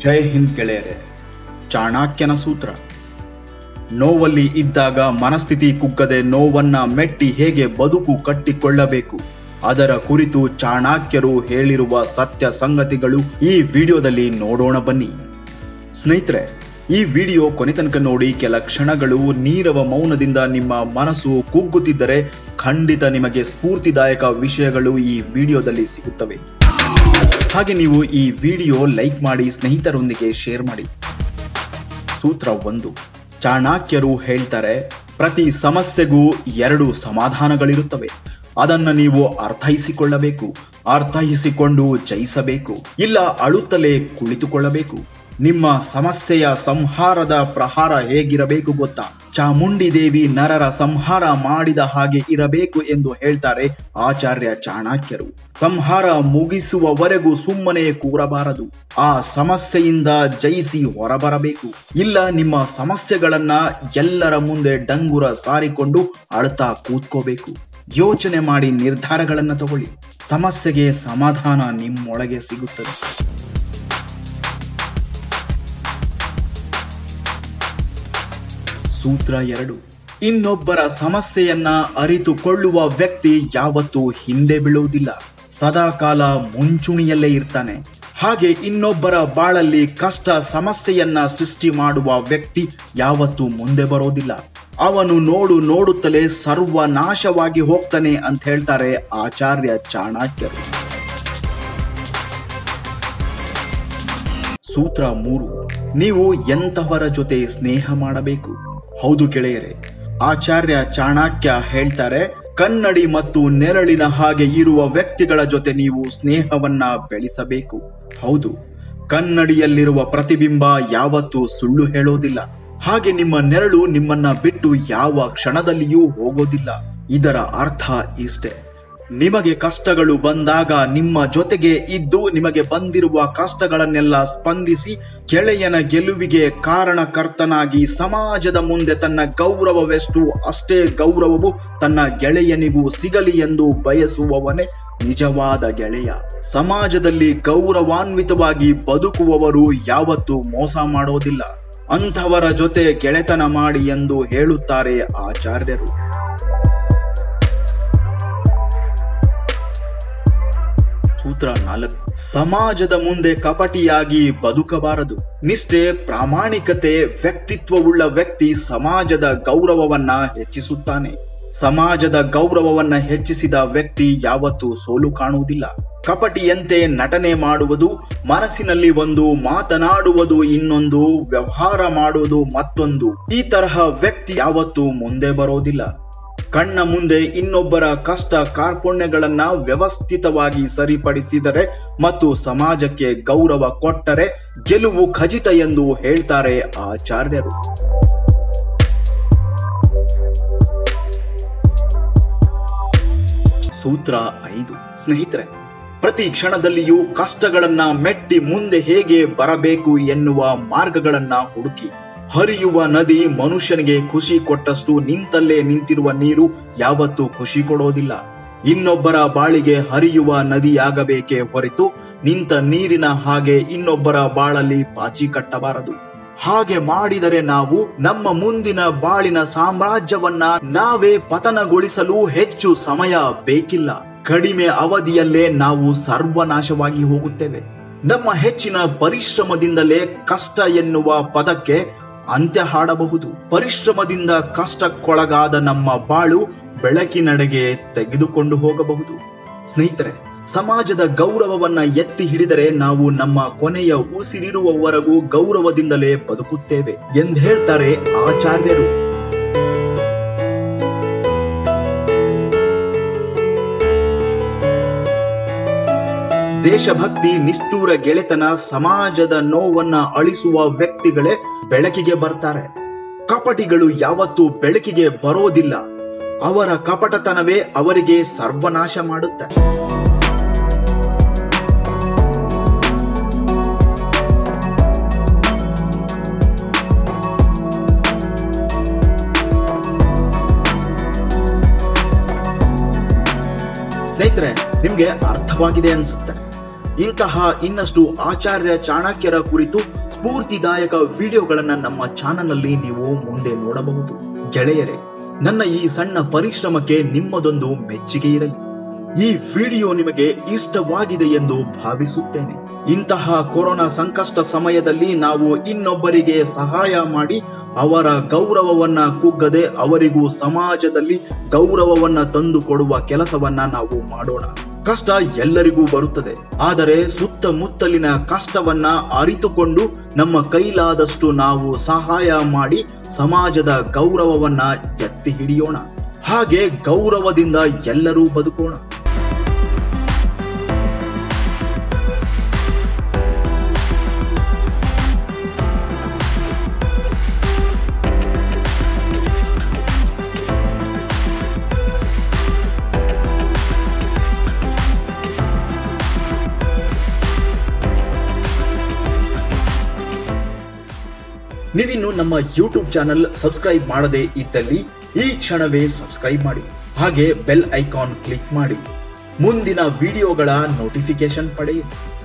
ಜೈ ಹಿಂದ್ ಗೆಳೆಯರೆ ಚಾಣಕ್ಯನ ಸೂತ್ರ ನೋವಲ್ಲಿ ಇದ್ದಾಗ ಮನಸ್ಥಿತಿ ಕುಗ್ಗದೆ ನೋವನ್ನ ಮೆಟ್ಟಿ ಹೇಗೆ ಬದುಕು ಕಟ್ಟಿಕೊಳ್ಳಬೇಕು ಅದರ ಕುರಿತು ಚಾಣಕ್ಯರು ಹೇಳಿರುವ ಸತ್ಯ ಸಂಗತಿಗಳು ಈ ವಿಡಿಯೋದಲ್ಲಿ ನೋಡೋಣ ಬನ್ನಿ ಸ್ನೇಹಿತರೆ ಈ ವಿಡಿಯೋ ಕೊನೆ ತನಕ ನೋಡಿ ಕೆಲ ಕ್ಷಣಗಳು ನೀರವ ಮೌನದಿಂದ ನಿಮ್ಮ ಮನಸ್ಸು ಕುಗ್ಗುತ್ತಿದ್ದರೆ ಖಂಡಿತ ನಿಮಗೆ ಸ್ಫೂರ್ತಿದಾಯಕ ವಿಷಯಗಳು ಈ ವಿಡಿಯೋದಲ್ಲಿ ಸಿಗುತ್ತವೆ ಹಾಗೆ ನೀವು ಈ ವಿಡಿಯೋ ಲೈಕ್ ಮಾಡಿ ಸ್ನೇಹಿತರೊಂದಿಗೆ ಶೇರ್ ಮಾಡಿ ಸೂತ್ರ ಒಂದು ಚಾಣಕ್ಯರು ಹೇಳ್ತಾರೆ ಪ್ರತಿ ಸಮಸ್ಯೆಗೂ ಎರಡು ಸಮಾಧಾನಗಳಿರುತ್ತವೆ ಅದನ್ನ ನೀವು ಅರ್ಥೈಸಿಕೊಳ್ಳಬೇಕು ಅರ್ಥೈಸಿಕೊಂಡು ಜಯಿಸಬೇಕು ಇಲ್ಲ ಅಳುತ್ತಲೇ ಕುಳಿತುಕೊಳ್ಳಬೇಕು ನಿಮ್ಮ ಸಮಸ್ಯೆಯ ಸಂಹಾರದ ಪ್ರಹಾರ ಹೇಗಿರಬೇಕು ಗೊತ್ತಾ ಚಾಮುಂಡಿ ದೇವಿ ನರರ ಸಂಹಾರ ಮಾಡಿದ ಹಾಗೆ ಇರಬೇಕು ಎಂದು ಹೇಳ್ತಾರೆ ಆಚಾರ್ಯ ಚಾಣಕ್ಯರು ಸಂಹಾರ ಮುಗಿಸುವವರೆಗೂ ಸುಮ್ಮನೆ ಕೂರಬಾರದು ಆ ಸಮಸ್ಯೆಯಿಂದ ಜಯಿಸಿ ಹೊರಬರಬೇಕು ಇಲ್ಲ ನಿಮ್ಮ ಸಮಸ್ಯೆಗಳನ್ನ ಎಲ್ಲರ ಮುಂದೆ ಡಂಗುರ ಸಾರಿಕೊಂಡು ಅಳ್ತಾ ಕೂತ್ಕೋಬೇಕು ಯೋಚನೆ ಮಾಡಿ ನಿರ್ಧಾರಗಳನ್ನ ತಗೊಳ್ಳಿ ಸಮಸ್ಯೆಗೆ ಸಮಾಧಾನ ನಿಮ್ಮೊಳಗೆ ಸಿಗುತ್ತದೆ ಸೂತ್ರ ಎರಡು ಇನ್ನೊಬ್ಬರ ಸಮಸ್ಯೆಯನ್ನ ಅರಿತುಕೊಳ್ಳುವ ವ್ಯಕ್ತಿ ಯಾವತ್ತೂ ಹಿಂದೆ ಬೀಳುವುದಿಲ್ಲ ಸದಾಕಾಲ ಮುಂಚೂಣಿಯಲ್ಲೇ ಇರ್ತಾನೆ ಹಾಗೆ ಇನ್ನೊಬ್ಬರ ಬಾಳಲ್ಲಿ ಕಷ್ಟ ಸಮಸ್ಯೆಯನ್ನ ಸೃಷ್ಟಿ ಮಾಡುವ ವ್ಯಕ್ತಿ ಯಾವತ್ತೂ ಮುಂದೆ ಬರೋದಿಲ್ಲ ಅವನು ನೋಡು ನೋಡುತ್ತಲೇ ಸರ್ವನಾಶವಾಗಿ ಹೋಗ್ತಾನೆ ಅಂತ ಹೇಳ್ತಾರೆ ಆಚಾರ್ಯ ಚಾಣಕ್ಯರು ಸೂತ್ರ ಮೂರು ನೀವು ಎಂತಹವರ ಜೊತೆ ಸ್ನೇಹ ಮಾಡಬೇಕು ಹೌದು ಗೆಳೆಯರೆ ಆಚಾರ್ಯ ಚಾಣಕ್ಯ ಹೇಳ್ತಾರೆ ಕನ್ನಡಿ ಮತ್ತು ನೆರಳಿನ ಹಾಗೆ ಇರುವ ವ್ಯಕ್ತಿಗಳ ಜೊತೆ ನೀವು ಸ್ನೇಹವನ್ನ ಬೆಳೆಸಬೇಕು ಹೌದು ಕನ್ನಡಿಯಲ್ಲಿರುವ ಪ್ರತಿಬಿಂಬ ಯಾವತ್ತೂ ಸುಳ್ಳು ಹೇಳೋದಿಲ್ಲ ಹಾಗೆ ನಿಮ್ಮ ನೆರಳು ನಿಮ್ಮನ್ನ ಬಿಟ್ಟು ಯಾವ ಕ್ಷಣದಲ್ಲಿಯೂ ಹೋಗೋದಿಲ್ಲ ಇದರ ಅರ್ಥ ಇಷ್ಟೇ ನಿಮಗೆ ಕಷ್ಟಗಳು ಬಂದಾಗ ನಿಮ್ಮ ಜೊತೆಗೆ ಇದ್ದು ನಿಮಗೆ ಬಂದಿರುವ ಕಷ್ಟಗಳನ್ನೆಲ್ಲ ಸ್ಪಂದಿಸಿ ಗೆಳೆಯನ ಗೆಲುವಿಗೆ ಕಾರಣಕರ್ತನಾಗಿ ಸಮಾಜದ ಮುಂದೆ ತನ್ನ ಗೌರವವೆಷ್ಟು ಅಷ್ಟೇ ಗೌರವವು ತನ್ನ ಗೆಳೆಯನಿಗೂ ಸಿಗಲಿ ಎಂದು ಬಯಸುವವನೇ ನಿಜವಾದ ಗೆಳೆಯ ಸಮಾಜದಲ್ಲಿ ಗೌರವಾನ್ವಿತವಾಗಿ ಬದುಕುವವರು ಯಾವತ್ತೂ ಮೋಸ ಮಾಡೋದಿಲ್ಲ ಅಂಥವರ ಜೊತೆ ಗೆಳೆತನ ಮಾಡಿ ಎಂದು ಹೇಳುತ್ತಾರೆ ಆಚಾರ್ಯರು ಸೂತ್ರ ನಾಲ್ಕು ಸಮಾಜದ ಮುಂದೆ ಕಪಟಿಯಾಗಿ ಬದುಕಬಾರದು ನಿಷ್ಠೆ ಪ್ರಾಮಾಣಿಕತೆ ವ್ಯಕ್ತಿತ್ವವುಳ್ಳ ವ್ಯಕ್ತಿ ಸಮಾಜದ ಗೌರವವನ್ನ ಹೆಚ್ಚಿಸುತ್ತಾನೆ ಸಮಾಜದ ಗೌರವವನ್ನ ಹೆಚ್ಚಿಸಿದ ವ್ಯಕ್ತಿ ಯಾವತ್ತೂ ಸೋಲು ಕಾಣುವುದಿಲ್ಲ ಕಪಟಿಯಂತೆ ನಟನೆ ಮಾಡುವುದು ಮನಸ್ಸಿನಲ್ಲಿ ಒಂದು ಮಾತನಾಡುವುದು ಇನ್ನೊಂದು ವ್ಯವಹಾರ ಮಾಡುವುದು ಮತ್ತೊಂದು ಈ ತರಹ ವ್ಯಕ್ತಿ ಯಾವತ್ತೂ ಮುಂದೆ ಬರೋದಿಲ್ಲ ಕಣ್ಣ ಮುಂದೆ ಇನ್ನೊಬ್ಬರ ಕಷ್ಟ ಕಾರ್ಪಣ್ಯಗಳನ್ನ ವ್ಯವಸ್ಥಿತವಾಗಿ ಸರಿಪಡಿಸಿದರೆ ಮತ್ತು ಸಮಾಜಕ್ಕೆ ಗೌರವ ಕೊಟ್ಟರೆ ಗೆಲುವು ಖಚಿತ ಎಂದು ಹೇಳ್ತಾರೆ ಆಚಾರ್ಯರು ಸೂತ್ರ ಐದು ಸ್ನೇಹಿತರೆ ಪ್ರತಿ ಕ್ಷಣದಲ್ಲಿಯೂ ಕಷ್ಟಗಳನ್ನ ಮೆಟ್ಟಿ ಮುಂದೆ ಹೇಗೆ ಬರಬೇಕು ಎನ್ನುವ ಮಾರ್ಗಗಳನ್ನ ಹುಡುಕಿ ಹರಿಯುವ ನದಿ ಮನುಷ್ಯನಿಗೆ ಖುಷಿ ಕೊಟ್ಟಷ್ಟು ನಿಂತಲ್ಲೇ ನಿಂತಿರುವ ನೀರು ಯಾವತ್ತೂ ಖುಷಿ ಕೊಡೋದಿಲ್ಲ ಇನ್ನೊಬ್ಬರ ಬಾಳಿಗೆ ಹರಿಯುವ ನದಿಯಾಗಬೇಕೇ ಹೊರತು ನಿಂತ ನೀರಿನ ಹಾಗೆ ಇನ್ನೊಬ್ಬರ ಬಾಳಲ್ಲಿ ಪಾಚಿ ಕಟ್ಟಬಾರದು ಹಾಗೆ ಮಾಡಿದರೆ ನಾವು ನಮ್ಮ ಮುಂದಿನ ಬಾಳಿನ ಸಾಮ್ರಾಜ್ಯವನ್ನ ನಾವೇ ಪತನಗೊಳಿಸಲು ಹೆಚ್ಚು ಸಮಯ ಬೇಕಿಲ್ಲ ಕಡಿಮೆ ಅವಧಿಯಲ್ಲೇ ನಾವು ಸರ್ವನಾಶವಾಗಿ ಹೋಗುತ್ತೇವೆ ನಮ್ಮ ಹೆಚ್ಚಿನ ಪರಿಶ್ರಮದಿಂದಲೇ ಕಷ್ಟ ಎನ್ನುವ ಪದಕ್ಕೆ ಅಂತ್ಯ ಹಾಡಬಹುದು ಪರಿಶ್ರಮದಿಂದ ಕಷ್ಟಕ್ಕೊಳಗಾದ ನಮ್ಮ ಬಾಳು ಬೆಳಕಿನಡೆಗೆ ತೆಗೆದುಕೊಂಡು ಹೋಗಬಹುದು ಸ್ನೇಹಿತರೆ ಸಮಾಜದ ಗೌರವವನ್ನ ಎತ್ತಿ ಹಿಡಿದರೆ ನಾವು ನಮ್ಮ ಕೊನೆಯ ಉಸಿರಿರುವವರೆಗೂ ಗೌರವದಿಂದಲೇ ಬದುಕುತ್ತೇವೆ ಎಂದು ಹೇಳ್ತಾರೆ ಆಚಾರ್ಯರು ದೇಶಭಕ್ತಿ ನಿಷ್ಠೂರ ಗೆಳೆತನ ಸಮಾಜದ ನೋವನ್ನ ಅಳಿಸುವ ವ್ಯಕ್ತಿಗಳೇ ಬೆಳಕಿಗೆ ಬರ್ತಾರೆ ಕಪಟಿಗಳು ಯಾವತ್ತೂ ಬೆಳಕಿಗೆ ಬರೋದಿಲ್ಲ ಅವರ ಕಪಟತನವೇ ಅವರಿಗೆ ಸರ್ವನಾಶ ಮಾಡುತ್ತೆ ಸ್ನೇಹಿತರೆ ನಿಮ್ಗೆ ಅರ್ಥವಾಗಿದೆ ಅನ್ಸುತ್ತೆ ಇಂತಹ ಇನ್ನಷ್ಟು ಆಚಾರ್ಯ ಚಾಣಕ್ಯರ ಕುರಿತು ಸ್ಫೂರ್ತಿದಾಯಕ ವಿಡಿಯೋಗಳನ್ನ ನಮ್ಮ ಚಾನಲ್ನಲ್ಲಿ ನೀವು ಮುಂದೆ ನೋಡಬಹುದು ಗೆಳೆಯರೇ ನನ್ನ ಈ ಸಣ್ಣ ಪರಿಶ್ರಮಕ್ಕೆ ನಿಮ್ಮದೊಂದು ಮೆಚ್ಚುಗೆ ಇರಲಿ ಈ ವಿಡಿಯೋ ನಿಮಗೆ ಇಷ್ಟವಾಗಿದೆ ಎಂದು ಭಾವಿಸುತ್ತೇನೆ ಇಂತಹ ಕೊರೋನಾ ಸಂಕಷ್ಟ ಸಮಯದಲ್ಲಿ ನಾವು ಇನ್ನೊಬ್ಬರಿಗೆ ಸಹಾಯ ಮಾಡಿ ಅವರ ಗೌರವವನ್ನ ಕುಗ್ಗದೆ ಅವರಿಗೂ ಸಮಾಜದಲ್ಲಿ ಗೌರವವನ್ನ ತಂದು ಕೊಡುವ ಕೆಲಸವನ್ನ ನಾವು ಮಾಡೋಣ ಕಷ್ಟ ಎಲ್ಲರಿಗೂ ಬರುತ್ತದೆ ಆದರೆ ಸುತ್ತಮುತ್ತಲಿನ ಕಷ್ಟವನ್ನ ಅರಿತುಕೊಂಡು ನಮ್ಮ ಕೈಲಾದಷ್ಟು ನಾವು ಸಹಾಯ ಮಾಡಿ ಸಮಾಜದ ಗೌರವವನ್ನ ಎತ್ತಿ ಹಿಡಿಯೋಣ ಹಾಗೆ ಗೌರವದಿಂದ ಎಲ್ಲರೂ ಬದುಕೋಣ ನೀವಿನ್ನು ನಮ್ಮ ಯೂಟ್ಯೂಬ್ ಚಾನಲ್ ಸಬ್ಸ್ಕ್ರೈಬ್ ಮಾಡದೇ ಇದ್ದಲ್ಲಿ ಈ ಕ್ಷಣವೇ ಸಬ್ಸ್ಕ್ರೈಬ್ ಮಾಡಿ ಹಾಗೆ ಬೆಲ್ ಐಕಾನ್ ಕ್ಲಿಕ್ ಮಾಡಿ ಮುಂದಿನ ವಿಡಿಯೋಗಳ ನೋಟಿಫಿಕೇಶನ್ ಪಡೆಯಿರಿ